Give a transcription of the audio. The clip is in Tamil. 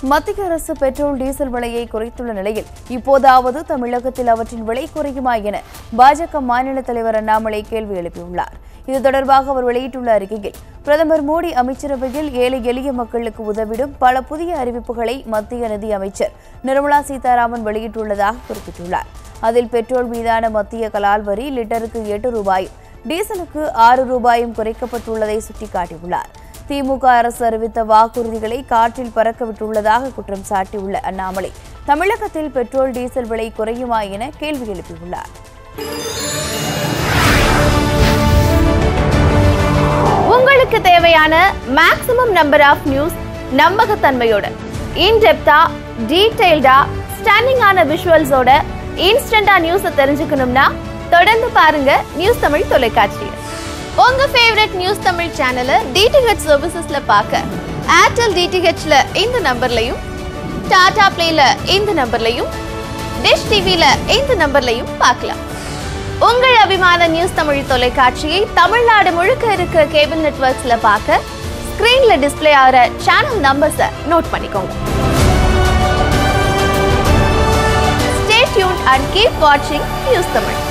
மத்திய அரசு பெட்ரோல் டீசல் விலையை குறைத்துள்ள நிலையில் இப்போதாவது தமிழகத்தில் அவற்றின் விலை குறையுமா என பாஜக மாநில தலைவர் அண்ணாமலை கேள்வி எழுப்பியுள்ளார் இது தொடர்பாக அவர் வெளியிட்டுள்ள அறிக்கையில் பிரதமர் மோடி அமைச்சரவையில் ஏழை எளிய மக்களுக்கு உதவிடும் பல புதிய அறிவிப்புகளை மத்திய நிதி அமைச்சர் நிர்மலா சீதாராமன் வெளியிட்டுள்ளதாக குறிப்பிட்டுள்ளார் அதில் பெட்ரோல் மீதான மத்திய கலால் வரி லிட்டருக்கு எட்டு ரூபாயும் டீசலுக்கு ஆறு ரூபாயும் குறைக்கப்பட்டுள்ளதை சுட்டிக்காட்டியுள்ளார் திமுக அரசு அறிவித்த வாக்குறுதிகளை காற்றில் பறக்க விட்டுள்ளதாக குற்றம் சாட்டியுள்ள அண்ணாமலை தமிழகத்தில் பெட்ரோல் டீசல் விலை குறையுமா என கேள்வி எழுப்பியுள்ளார் உங்களுக்கு தேவையான மேக்ஸிமம் நம்பர் ஆஃப் நியூஸ் நம்பகத்தன்மையோட இன்டெப்தா டீடைல்டா ஸ்டன்னிங்கான விஷுவல்ஸோட இன்ஸ்டண்டா நியூஸை தெரிஞ்சுக்கணும்னா தொடர்ந்து பாருங்க நியூஸ் தமிழ் தொலைக்காட்சி உங்க ஃபேவரட் நியூஸ் தமிழ் சேனலை டிடிஹெச் சர்வீசஸ்ல பார்க்க ஏர்டெல் டிடிஹெச்ல இந்த நம்பர்லையும் டாடா பிளேல இந்த நம்பர்லையும் டிஷ் டிவில இந்த நம்பர்லையும் பார்க்கலாம் உங்கள் அபிமான நியூஸ் தமிழ் தொலைக்காட்சியை தமிழ்நாடு முழுக்க இருக்க கேபிள் நெட்வொர்க்ஸ்ல பார்க்க ஸ்கிரீன்ல டிஸ்ப்ளே ஆகிற சேனல் நம்பர்ஸை நோட் பண்ணிக்கோங்க ஸ்டே டியூன் அண்ட் கீப் வாட்சிங் நியூஸ் தமிழ்